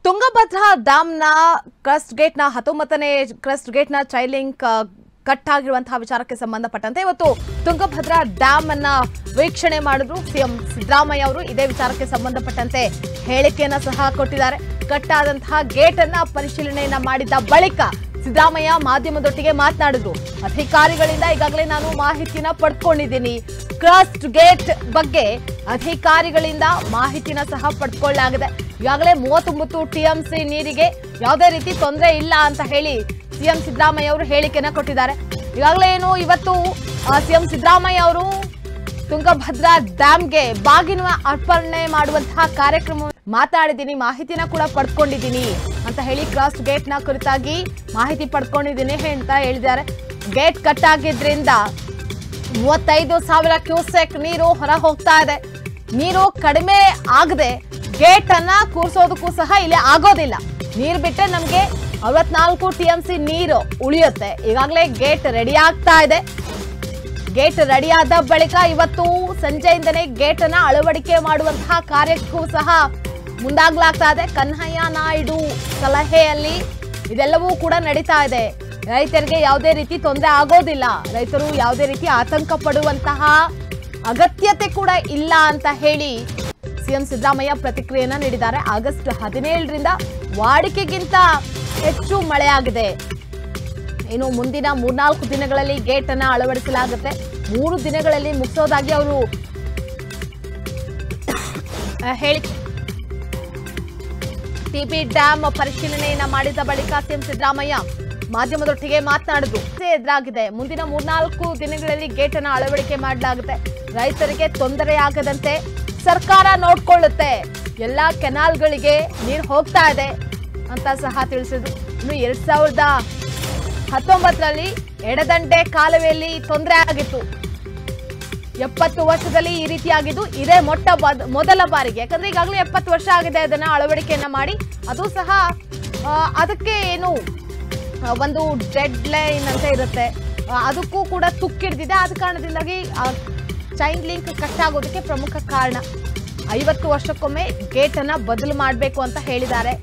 Tungabhadra ಡ್ಯಾಮ್ನ crust ಗೇಟ್ನ ಹತ್ತೊಂಬತ್ತನೇ crust ಗೇಟ್ನ ಚೈಲಿಂಗ್ cut ಆಗಿರುವಂತಹ ವಿಚಾರಕ್ಕೆ ಸಂಬಂಧಪಟ್ಟಂತೆ ಇವತ್ತು ತುಂಗಭದ್ರಾ ಡ್ಯಾಮ್ ಅನ್ನ ವೀಕ್ಷಣೆ ಮಾಡಿದ್ರು ಸಿಎಂ ಸಿದ್ದರಾಮಯ್ಯ ಅವರು ಇದೇ ವಿಚಾರಕ್ಕೆ ಸಂಬಂಧಪಟ್ಟಂತೆ ಹೇಳಿಕೆಯನ್ನ ಸಹ ಕೊಟ್ಟಿದ್ದಾರೆ ಕಟ್ ಆದಂತಹ ಗೇಟ್ ಅನ್ನ ಪರಿಶೀಲನೆಯನ್ನ ಮಾಡಿದ ಬಳಿಕ ಸಿದ್ದರಾಮಯ್ಯ ಮಾಧ್ಯಮದೊಟ್ಟಿಗೆ ಮಾತನಾಡಿದ್ರು ಅಧಿಕಾರಿಗಳಿಂದ ಈಗಾಗಲೇ ನಾನು ಮಾಹಿತಿನ ಪಡ್ಕೊಂಡಿದ್ದೀನಿ ಕ್ರಸ್ಟ್ ಗೇಟ್ ಬಗ್ಗೆ ಅಧಿಕಾರಿಗಳಿಂದ ಮಾಹಿತಿನ ಸಹ ಪಡ್ಕೊಳ್ಳಲಾಗಿದೆ ಈಗಾಗಲೇ ಮೂವತ್ತೊಂಬತ್ತು ಟಿಎಂಸಿ ನೀರಿಗೆ ಯಾವುದೇ ರೀತಿ ತೊಂದರೆ ಇಲ್ಲ ಅಂತ ಹೇಳಿ ಸಿಎಂ ಸಿದ್ದರಾಮಯ್ಯ ಅವರು ಹೇಳಿಕೆನ ಕೊಟ್ಟಿದ್ದಾರೆ ಈಗಾಗಲೇ ಏನು ಇವತ್ತು ಸಿಎಂ ಸಿದ್ದರಾಮಯ್ಯ ಅವರು ತುಂಗಭದ್ರಾ ಡ್ಯಾಮ್ಗೆ ಬಾಗಿನ ಅರ್ಪಣೆ ಮಾಡುವಂತಹ ಕಾರ್ಯಕ್ರಮ ಮಾತಾಡಿದ್ದೀನಿ ಮಾಹಿತಿನ ಕೂಡ ಪಡ್ಕೊಂಡಿದ್ದೀನಿ ಅಂತ ಹೇಳಿ ಕ್ರಾಸ್ ಗೇಟ್ ನ ಕುರಿತಾಗಿ ಮಾಹಿತಿ ಪಡ್ಕೊಂಡಿದ್ದೀನಿ ಅಂತ ಹೇಳಿದ್ದಾರೆ ಗೇಟ್ ಕಟ್ ಆಗಿದ್ರಿಂದ ಮೂವತ್ತೈದು ಸಾವಿರ ಕ್ಯೂಸೆಕ್ ನೀರು ಹೊರ ಹೋಗ್ತಾ ಇದೆ ನೀರು ಕಡಿಮೆ ಆಗದೆ ಗೇಟ್ ಅನ್ನ ಕೂರ್ಸೋದಕ್ಕೂ ಸಹ ಇಲ್ಲಿ ಆಗೋದಿಲ್ಲ ನೀರು ಬಿಟ್ಟರೆ ನಮಗೆ ಅರವತ್ನಾಲ್ಕು ಟಿ ಎಂ ಸಿ ನೀರು ಉಳಿಯುತ್ತೆ ಈಗಾಗಲೇ ಗೇಟ್ ರೆಡಿ ಆಗ್ತಾ ಇದೆ ಗೇಟ್ ರೆಡಿ ಆದ ಬಳಿಕ ಇವತ್ತು ಸಂಜೆಯಿಂದನೇ ಗೇಟ್ ಅನ್ನ ಅಳವಡಿಕೆ ಮಾಡುವಂತಹ ಕಾರ್ಯಕ್ಕೂ ಸಹ ಮುಂದಾಗ್ಲಾಗ್ತಾ ಇದೆ ಕನ್ಹಯ್ಯ ನಾಯ್ಡು ಸಲಹೆಯಲ್ಲಿ ಇದೆಲ್ಲವೂ ಕೂಡ ನಡೀತಾ ಇದೆ ರೈತರಿಗೆ ಯಾವುದೇ ರೀತಿ ತೊಂದರೆ ಆಗೋದಿಲ್ಲ ರೈತರು ಯಾವುದೇ ರೀತಿ ಆತಂಕ ಪಡುವಂತಹ ಅಗತ್ಯತೆ ಕೂಡ ಇಲ್ಲ ಅಂತ ಹೇಳಿ ಸಿಎಂ ಸಿದ್ದರಾಮಯ್ಯ ಪ್ರತಿಕ್ರಿಯೆಯನ್ನ ನೀಡಿದ್ದಾರೆ ಆಗಸ್ಟ್ ಹದಿನೇಳರಿಂದ ವಾಡಿಕೆಗಿಂತ ಹೆಚ್ಚು ಮಳೆಯಾಗಿದೆ ಇನ್ನು ಮುಂದಿನ ಮೂರ್ನಾಲ್ಕು ದಿನಗಳಲ್ಲಿ ಗೇಟ್ ಅನ್ನ ಅಳವಡಿಸಲಾಗುತ್ತೆ ಮೂರು ದಿನಗಳಲ್ಲಿ ಮುಗಿಸೋದಾಗಿ ಅವರು ಹೇಳಿ ಟಿಬಿ ಡ್ಯಾಮ್ ಪರಿಶೀಲನೆಯನ್ನ ಮಾಡಿದ ಬಳಿಕ ಸಿಎಂ ಸಿದ್ದರಾಮಯ್ಯ ಮಾಧ್ಯಮದೊಟ್ಟಿಗೆ ಮಾತನಾಡಿದ್ರು ಸಮಸ್ಯೆ ಎದುರಾಗಿದೆ ಮುಂದಿನ ಮೂರ್ನಾಲ್ಕು ದಿನಗಳಲ್ಲಿ ಗೇಟ್ ಅನ್ನ ಅಳವಡಿಕೆ ಮಾಡಲಾಗುತ್ತೆ ರೈತರಿಗೆ ತೊಂದರೆ ಆಗದಂತೆ ಸರ್ಕಾರ ನೋಡ್ಕೊಳ್ಳುತ್ತೆ ಎಲ್ಲಾ ಕೆನಾಲ್ಗಳಿಗೆ ನೀರು ಹೋಗ್ತಾ ಇದೆ ಅಂತ ಸಹ ತಿಳಿಸಿದ್ರು ಇನ್ನು ಎರಡ್ ಸಾವಿರದ ಹತ್ತೊಂಬತ್ತರಲ್ಲಿ ಎಡದಂಡೆ ಕಾಲುವೆಯಲ್ಲಿ ತೊಂದರೆ ಆಗಿತ್ತು ಎಪ್ಪತ್ತು ವರ್ಷದಲ್ಲಿ ಈ ರೀತಿಯಾಗಿದ್ದು ಇದೇ ಮೊಟ್ಟ ಬದ- ಮೊದಲ ಬಾರಿಗೆ ಯಾಕಂದ್ರೆ ಈಗಾಗಲೇ ಎಪ್ಪತ್ತು ವರ್ಷ ಆಗಿದೆ ಅದನ್ನ ಅಳವಡಿಕೆಯನ್ನ ಮಾಡಿ ಅದು ಸಹ ಆ, ಅದಕ್ಕೆ ಏನು ಆ, ಒಂದು ಡೆಡ್ ಲೈನ್ ಅಂತ ಇರುತ್ತೆ ಆ, ಅದಕ್ಕೂ ಕೂಡ ತುಕ್ಕಿಡ್ದಿದೆ ಆದ ಕಾರಣದಿಂದಾಗಿ ಚೈನ್ ಲಿಂಕ್ ಕಟ್ ಆಗೋದಕ್ಕೆ ಪ್ರಮುಖ ಕಾರಣ ಐವತ್ತು ವರ್ಷಕ್ಕೊಮ್ಮೆ ಗೇಟ್ ಅನ್ನ ಬದಲು ಮಾಡಬೇಕು ಅಂತ ಹೇಳಿದ್ದಾರೆ